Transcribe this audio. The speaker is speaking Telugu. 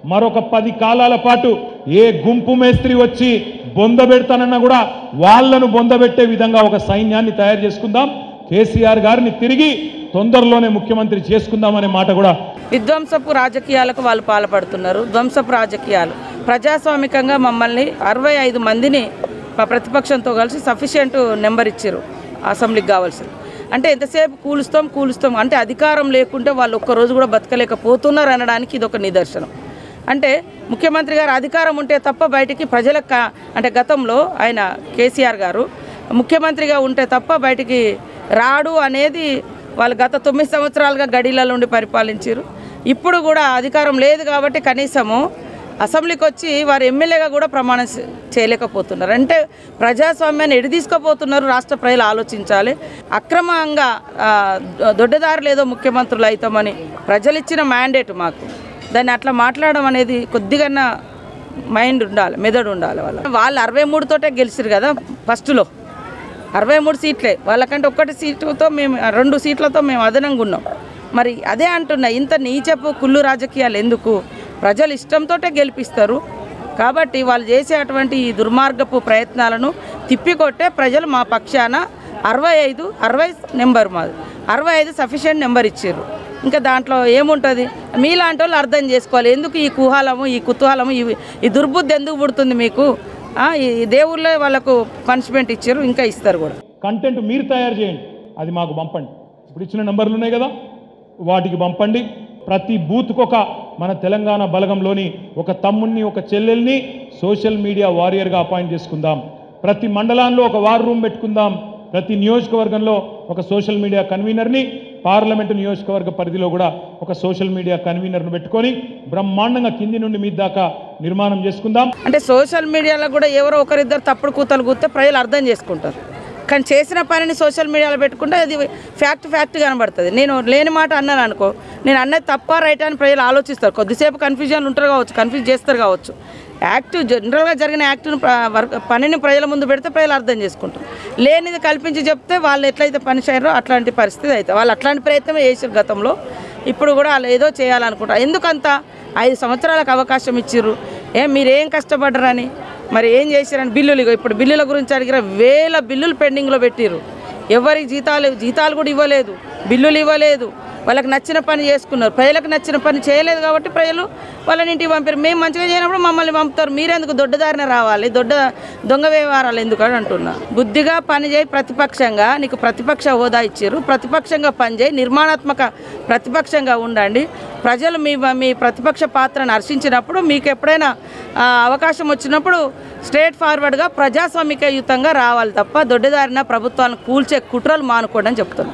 మరొక పది కాలాల పాటు ఏ గుంపు మేస్త్రి వచ్చి బొంద పెడతానన్నా కూడా వాళ్ళను బొందబెట్టే విధంగా ఒక సైన్యాన్ని తయారు చేసుకుందాం కేసీఆర్ గారిని తిరిగి తొందరలోనే ముఖ్యమంత్రి చేసుకుందామనే మాట కూడా విధ్వంసపు రాజకీయాలకు వాళ్ళు పాల్పడుతున్నారు ధ్వంసపు రాజకీయాలు ప్రజాస్వామికంగా మమ్మల్ని అరవై ఐదు మందిని మా ప్రతిపక్షంతో కలిసి సఫిషియెంట్ నెంబర్ ఇచ్చారు అసెంబ్లీకి కావాల్సింది అంటే ఎంతసేపు కూలుస్తాం కూలుస్తాం అంటే అధికారం లేకుంటే వాళ్ళు ఒక్కరోజు కూడా బతకలేకపోతున్నారు అనడానికి ఇది ఒక నిదర్శనం అంటే ముఖ్యమంత్రి గారు అధికారం ఉంటే తప్ప బయటికి ప్రజలకు కా- అంటే గతంలో ఆయన కేసీఆర్ గారు ముఖ్యమంత్రిగా ఉంటే తప్ప బయటికి రాడు అనేది వాళ్ళు గత తొమ్మిది సంవత్సరాలుగా గడిలలో ఉండి పరిపాలించారు ఇప్పుడు కూడా అధికారం లేదు కాబట్టి కనీసము అసెంబ్లీకి వచ్చి వారు ఎమ్మెల్యేగా కూడా ప్రమాణం చే- చేయలేకపోతున్నారు అంటే ప్రజాస్వామ్యాన్ని ఎడి తీసుకుపోతున్నారు రాష్ట్ర ప్రజలు ఆలోచించాలి అక్రమంగా ఆ, దొ- దొడ్డదారులు ఏదో ముఖ్యమంత్రులు అవుతామని ప్రజలు ఇచ్చిన మ్యాండేట్ మాకు దాన్ని అట్లా మాట్లాడడం అనేది కొద్దిగా మైండ్ ఉండాలి మెదడు ఉండాలి వాళ్ళ వాళ్ళు అరవై మూడుతోటే గెలిచారు కదా ఫస్ట్లో అరవై మూడు సీట్లే వాళ్ళకంటే ఒక్కటి సీటుతో మేము రెండు సీట్లతో మేము అదనంగా ఉన్నాం మరి అదే అంటున్నా ఇంత నీచపు కుళ్ళు రాజకీయాలు ఎందుకు ప్రజలు ఇష్టంతోటే గెలిపిస్తారు కాబట్టి వాళ్ళు చేసే అటువంటి ఈ దుర్మార్గపు ప్రయత్నాలను తిప్పికొట్టే ప్రజలు మా పక్షాన అరవై ఐదు అరవై నెంబర్ మాది అరవై ఐదు సఫిషియెంట్ నెంబర్ ఇచ్చారు ఇంకా దాంట్లో ఏముంటుంది మీలాంటి వాళ్ళు అర్థం చేసుకోవాలి ఎందుకు ఈ కుహాలము ఈ కుతూహలము ఈ ఈ దుర్బుద్ధి ఎందుకు పుడుతుంది మీకు ఆ, ఈ దేవుళ్ళే వాళ్ళకు పనిష్మెంట్ ఇచ్చారు ఇంకా ఇస్తారు కూడా కంటెంట్ మీరు తయారు చేయండి అది మాకు పంపండి ఇప్పుడు ఇచ్చిన నెంబర్లు ఉన్నాయి కదా వాటికి పంపండి ప్రతి బూత్కు ఒక మన తెలంగాణ బలగంలోని ఒక తమ్ముణ్ణి ఒక చెల్లెల్ని సోషల్ మీడియా వారియర్గా అపాయింట్ చేసుకుందాం ప్రతి మండలాల్లో ఒక వార్ రూమ్ పెట్టుకుందాం ప్రతి నియోజకవర్గంలో ఒక సోషల్ మీడియా కన్వీనర్ని పార్లమెంటు నియోజకవర్గ పరిధిలో కూడా ఒక సోషల్ మీడియా కన్వీనర్ను పెట్టుకొని బ్రహ్మాండంగా కింది నుండి మీ దాకా నిర్మాణం చేసుకుందాం అంటే సోషల్ మీడియాలో కూడా ఎవరో ఒకరిద్దరు తప్పుడు కూతలు కూస్తే ప్రజలు అర్థం చేసుకుంటారు కానీ చేసిన పనిని సోషల్ మీడియాలో పెట్టుకుంటే అది ఫ్యాక్ట్ ఫ్యాక్ట్ కనబడుతుంది నేను లేని మాట అన్నాను అనుకో నేను అన్నది తప్ప రైట్ అని ప్రజలు ఆలోచిస్తారు కొద్దిసేపు కన్ఫ్యూజన్ ఉంటారు కావచ్చు కన్ఫ్యూజ్ చేస్తారు కావచ్చు యాక్ట్ జనరల్గా జరిగిన యాక్ట్ను ప్ర- వర్క్ పనిని ప్రజల ముందు పెడితే ప్రజలు అర్థం చేసుకుంటారు లేనిది కల్పించి చెప్తే వాళ్ళు ఎట్లయితే పని చేయరో అట్లాంటి పరిస్థితి అయితే వాళ్ళు అట్లాంటి ప్రయత్నమే చేశారు గతంలో ఇప్పుడు కూడా వాళ్ళు ఏదో చేయాలనుకుంటారు ఎందుకంత ఐదు సంవత్సరాలకు అవకాశం ఇచ్చిర్రు ఏం మీరేం కష్టపడ్డరని మరి ఏం చేశారని బిల్లులు ఇగో ఇప్పుడు బిల్లుల గురించి అడిగిన వేల బిల్లులు పెండింగ్లో పెట్టిర్రు ఎవరికి జీతాలు జీతాలు కూడా ఇవ్వలేదు బిల్లులు ఇవ్వలేదు వాళ్ళకి నచ్చిన పని చేసుకున్నారు ప్రజలకు నచ్చిన పని చేయలేదు కాబట్టి ప్రజలు వాళ్ళని ఇంటికి పంపారు మేము మంచిగా చేయనప్పుడు మమ్మల్ని పంపుతారు మీరెందుకు దొడ్డదారిన రావాలి దొడ్డ దొంగ వ్యవహారాలు ఎందుకు అని అంటున్నా బుద్ధిగా పని చేయి ప్రతిపక్షంగా నీకు ప్రతిపక్ష హోదా ఇచ్చారు ప్రతిపక్షంగా పనిచేయి నిర్మాణాత్మక ప్రతిపక్షంగా ఉండండి ప్రజలు మీ మీ ప్రతిపక్ష పాత్రను హర్షించినప్పుడు మీకు ఎప్పుడైనా ఆ, అవకాశం వచ్చినప్పుడు స్ట్రేట్ ఫార్వర్డ్గా ప్రజాస్వామికయుతంగా రావాలి తప్ప దొడ్డిదారిన ప్రభుత్వాలను కూల్చే కుట్రలు మానుకోండి అని చెప్తున్నాను